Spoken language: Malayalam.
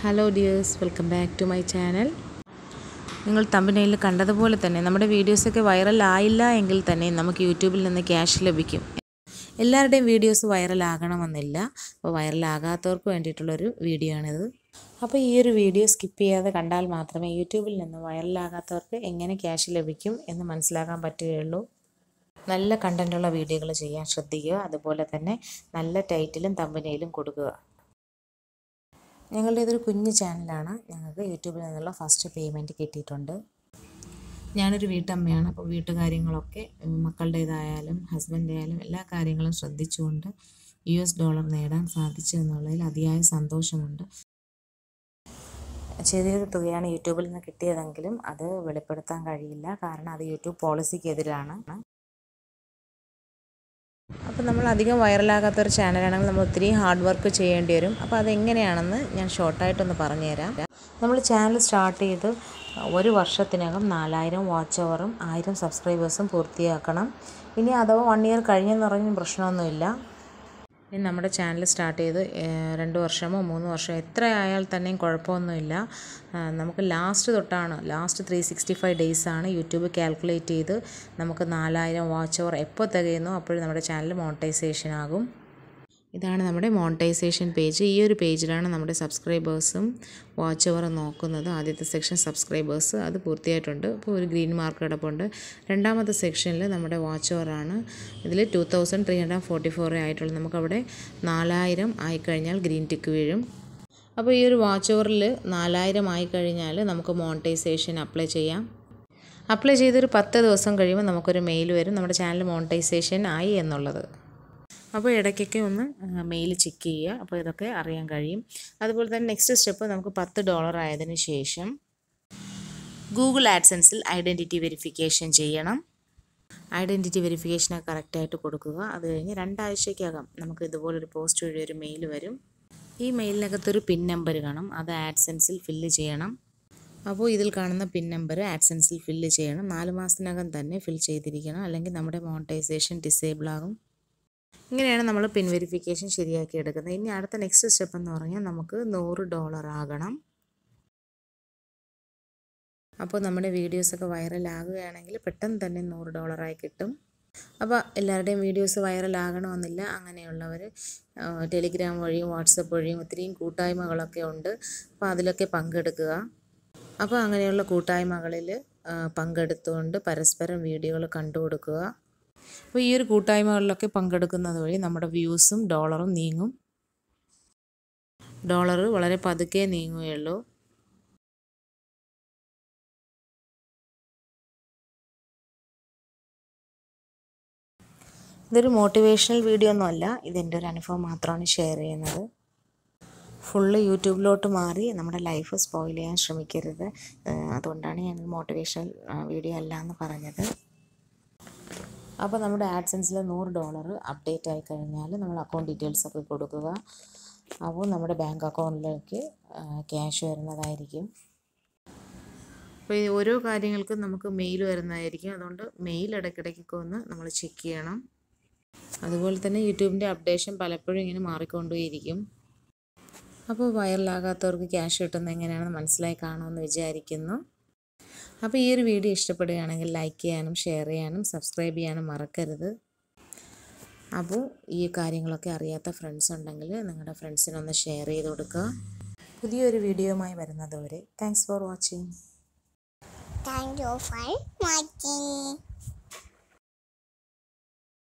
Hello dears welcome back to my channel നിങ്ങൾ തമ്പനയിൽ കണ്ടതുപോലെ തന്നെ നമ്മുടെ വീഡിയോസൊക്കെ വൈറലായില്ല എങ്കിൽ തന്നെ നമുക്ക് യൂട്യൂബിൽ നിന്ന് ക്യാഷ് ലഭിക്കും എല്ലാവരുടെയും വീഡിയോസ് വൈറലാകണമെന്നില്ല അപ്പോൾ വൈറലാകാത്തവർക്ക് വേണ്ടിയിട്ടുള്ളൊരു വീഡിയോ ആണിത് അപ്പോൾ ഈ ഒരു വീഡിയോ സ്കിപ്പ് ചെയ്യാതെ കണ്ടാൽ മാത്രമേ യൂട്യൂബിൽ നിന്ന് വൈറലാകാത്തവർക്ക് എങ്ങനെ ക്യാഷ് ലഭിക്കും എന്ന് മനസ്സിലാക്കാൻ പറ്റുകയുള്ളൂ നല്ല കണ്ടൻറ്റുള്ള വീഡിയോകൾ ചെയ്യാൻ ശ്രദ്ധിക്കുക അതുപോലെ തന്നെ നല്ല ടൈറ്റിലും തമ്പനയിലും കൊടുക്കുക ഞങ്ങളുടെ ഇതൊരു കുഞ്ഞു ചാനലാണ് ഞങ്ങൾക്ക് യൂട്യൂബിൽ നിന്നുള്ള ഫസ്റ്റ് പേയ്മെൻറ്റ് കിട്ടിയിട്ടുണ്ട് ഞാനൊരു വീട്ടമ്മയാണ് അപ്പോൾ വീട്ടുകാര്യങ്ങളൊക്കെ മക്കളുടേതായാലും ഹസ്ബൻഡ് ആയാലും എല്ലാ കാര്യങ്ങളും ശ്രദ്ധിച്ചുകൊണ്ട് യു എസ് ഡോളർ നേടാൻ സാധിച്ചു എന്നുള്ളതിൽ അതിയായ സന്തോഷമുണ്ട് ചെറിയൊരു തുകയാണ് യൂട്യൂബിൽ നിന്ന് കിട്ടിയതെങ്കിലും അത് വെളിപ്പെടുത്താൻ കഴിയില്ല കാരണം അത് യൂട്യൂബ് പോളിസിക്കെതിരാണ് അപ്പോൾ നമ്മൾ അധികം വൈറലാകാത്ത ഒരു ചാനലാണെങ്കിൽ നമ്മൾ ഒത്തിരി ഹാർഡ് വർക്ക് ചെയ്യേണ്ടി വരും അപ്പോൾ അതെങ്ങനെയാണെന്ന് ഞാൻ ഷോർട്ടായിട്ടൊന്ന് പറഞ്ഞുതരാം നമ്മൾ ചാനൽ സ്റ്റാർട്ട് ചെയ്ത് ഒരു വർഷത്തിനകം നാലായിരം വാച്ച് അവറും ആയിരം സബ്സ്ക്രൈബേഴ്സും പൂർത്തിയാക്കണം ഇനി അഥവാ വൺ ഇയർ കഴിഞ്ഞെന്ന് പറഞ്ഞ പ്രശ്നമൊന്നുമില്ല ഇനി നമ്മുടെ ചാനൽ സ്റ്റാർട്ട് ചെയ്ത് രണ്ട് വർഷമോ മൂന്ന് വർഷമോ എത്ര ആയാൽ തന്നെയും കുഴപ്പമൊന്നുമില്ല നമുക്ക് ലാസ്റ്റ് തൊട്ടാണ് ലാസ്റ്റ് ത്രീ സിക്സ്റ്റി ഫൈവ് ഡേയ്സാണ് യൂട്യൂബ് കാൽക്കുലേറ്റ് ചെയ്ത് നമുക്ക് നാലായിരം വാച്ച് അവർ എപ്പോൾ തികയുന്നു അപ്പോൾ നമ്മുടെ ചാനൽ മോണിറ്റൈസേഷൻ ആകും ഇതാണ് നമ്മുടെ മോണിറ്റൈസേഷൻ പേജ് ഈ ഒരു പേജിലാണ് നമ്മുടെ സബ്സ്ക്രൈബേഴ്സും വാച്ച് അവർ നോക്കുന്നത് ആദ്യത്തെ സെക്ഷൻ സബ്സ്ക്രൈബേഴ്സ് അത് പൂർത്തിയായിട്ടുണ്ട് ഇപ്പോൾ ഒരു ഗ്രീൻ മാർക്ക് കിടപ്പുണ്ട് രണ്ടാമത്തെ സെക്ഷനിൽ നമ്മുടെ വാച്ച് അവറാണ് ഇതിൽ two thousand three hundred forty ഫോറേ ആയിട്ടുള്ളൂ നമുക്കവിടെ നാലായിരം ആയിക്കഴിഞ്ഞാൽ ഗ്രീൻ ടിക്ക് വീഴും അപ്പോൾ ഈ ഒരു വാച്ച് അവറിൽ നാലായിരം ആയിക്കഴിഞ്ഞാൽ നമുക്ക് മോണിറ്റൈസേഷൻ അപ്ലൈ ചെയ്യാം അപ്ലൈ ചെയ്തൊരു പത്ത് ദിവസം കഴിയുമ്പോൾ നമുക്കൊരു മെയിൽ വരും നമ്മുടെ ചാനൽ മോണിറ്റൈസേഷൻ ആയി എന്നുള്ളത് അപ്പോൾ ഇടയ്ക്കൊക്കെ ഒന്ന് മെയിൽ ചെക്ക് ചെയ്യുക അപ്പോൾ ഇതൊക്കെ അറിയാൻ കഴിയും അതുപോലെ തന്നെ നെക്സ്റ്റ് സ്റ്റെപ്പ് നമുക്ക് പത്ത് ഡോളർ ആയതിനു ശേഷം ഗൂഗിൾ ആഡ്സൻസിൽ ഐഡൻറ്റിറ്റി വെരിഫിക്കേഷൻ ചെയ്യണം ഐഡൻറ്റിറ്റി വെരിഫിക്കേഷനൊക്കെ കറക്റ്റായിട്ട് കൊടുക്കുക അത് കഴിഞ്ഞ് രണ്ടാഴ്ചയ്ക്കകം നമുക്ക് ഇതുപോലൊരു പോസ്റ്റ് വഴി ഒരു മെയിൽ വരും ഈ മെയിലിനകത്തൊരു പിൻ നമ്പർ കാണും അത് ആഡ്സൻസിൽ ഫില്ല് ചെയ്യണം അപ്പോൾ ഇതിൽ കാണുന്ന പിൻ നമ്പർ ആഡ്സൻസിൽ ഫില്ല് ചെയ്യണം നാല് മാസത്തിനകം തന്നെ ഫിൽ ചെയ്തിരിക്കണം അല്ലെങ്കിൽ നമ്മുടെ മോണിറ്റൈസേഷൻ ഡിസേബിൾ ആകും ഇങ്ങനെയാണ് നമ്മൾ പിൻ വെരിഫിക്കേഷൻ ശരിയാക്കി എടുക്കുന്നത് ഇനി അടുത്ത നെക്സ്റ്റ് സ്റ്റെപ്പ് എന്ന് പറഞ്ഞാൽ നമുക്ക് നൂറ് ഡോളർ ആകണം അപ്പോൾ നമ്മുടെ വീഡിയോസൊക്കെ വൈറലാകുകയാണെങ്കിൽ പെട്ടെന്ന് തന്നെ നൂറ് ഡോളറായി കിട്ടും അപ്പോൾ എല്ലാവരുടെയും വീഡിയോസ് വൈറലാകണമെന്നില്ല അങ്ങനെയുള്ളവർ ടെലിഗ്രാം വഴിയും വാട്സപ്പ് വഴിയും ഒത്തിരിയും കൂട്ടായ്മകളൊക്കെ ഉണ്ട് അപ്പോൾ അതിലൊക്കെ പങ്കെടുക്കുക അപ്പോൾ അങ്ങനെയുള്ള കൂട്ടായ്മകളിൽ പങ്കെടുത്തുകൊണ്ട് പരസ്പരം വീഡിയോകൾ കണ്ടു കൊടുക്കുക അപ്പോൾ ഈ ഒരു കൂട്ടായ്മകളിലൊക്കെ പങ്കെടുക്കുന്നത് വഴി നമ്മുടെ വ്യൂസും ഡോളറും നീങ്ങും ഡോളർ വളരെ പതുക്കെ നീങ്ങുകയുള്ളൂ ഇതൊരു മോട്ടിവേഷണൽ വീഡിയോ ഒന്നുമല്ല ഇതെൻ്റെ ഒരു അനുഭവം മാത്രമാണ് ഷെയർ ചെയ്യുന്നത് ഫുള്ള് യൂട്യൂബിലോട്ട് മാറി നമ്മുടെ ലൈഫ് സ്പോയിൽ ചെയ്യാൻ ശ്രമിക്കരുത് അതുകൊണ്ടാണ് ഞാൻ മോട്ടിവേഷണൽ വീഡിയോ അല്ല എന്ന് പറഞ്ഞത് അപ്പോൾ നമ്മുടെ ആഡ്സൻസിൽ നൂറ് ഡോളർ അപ്ഡേറ്റ് ആയി കഴിഞ്ഞാൽ നമ്മൾ അക്കൗണ്ട് ഡീറ്റെയിൽസ് ഒക്കെ കൊടുക്കുക അപ്പോൾ നമ്മുടെ ബാങ്ക് അക്കൗണ്ടിലേക്ക് ക്യാഷ് വരുന്നതായിരിക്കും അപ്പോൾ ഈ ഓരോ കാര്യങ്ങൾക്കും നമുക്ക് മെയിൽ വരുന്നതായിരിക്കും അതുകൊണ്ട് മെയിൽ ഇടയ്ക്കിടയ്ക്കൊക്കെ ഒന്ന് നമ്മൾ ചെക്ക് ചെയ്യണം അതുപോലെ തന്നെ യൂട്യൂബിൻ്റെ അപ്ഡേഷൻ പലപ്പോഴും ഇങ്ങനെ മാറിക്കൊണ്ടേയിരിക്കും അപ്പോൾ വൈറലാകാത്തവർക്ക് ക്യാഷ് കിട്ടുന്നത് എങ്ങനെയാണെന്ന് മനസ്സിലായി കാണുമെന്ന് വിചാരിക്കുന്നു അപ്പോൾ ഈ ഒരു വീഡിയോ ഇഷ്ടപ്പെടുകയാണെങ്കിൽ ലൈക്ക് ചെയ്യാനും ഷെയർ ചെയ്യാനും സബ്സ്ക്രൈബ് ചെയ്യാനും മറക്കരുത് അപ്പോൾ ഈ കാര്യങ്ങളൊക്കെ അറിയാത്ത ഫ്രണ്ട്സ് ഉണ്ടെങ്കിൽ നിങ്ങളുടെ ഫ്രണ്ട്സിനൊന്ന് ഷെയർ ചെയ്ത് കൊടുക്കുക പുതിയൊരു വീഡിയോയുമായി വരുന്നത് വരെ thanks for watching Thank you for watching.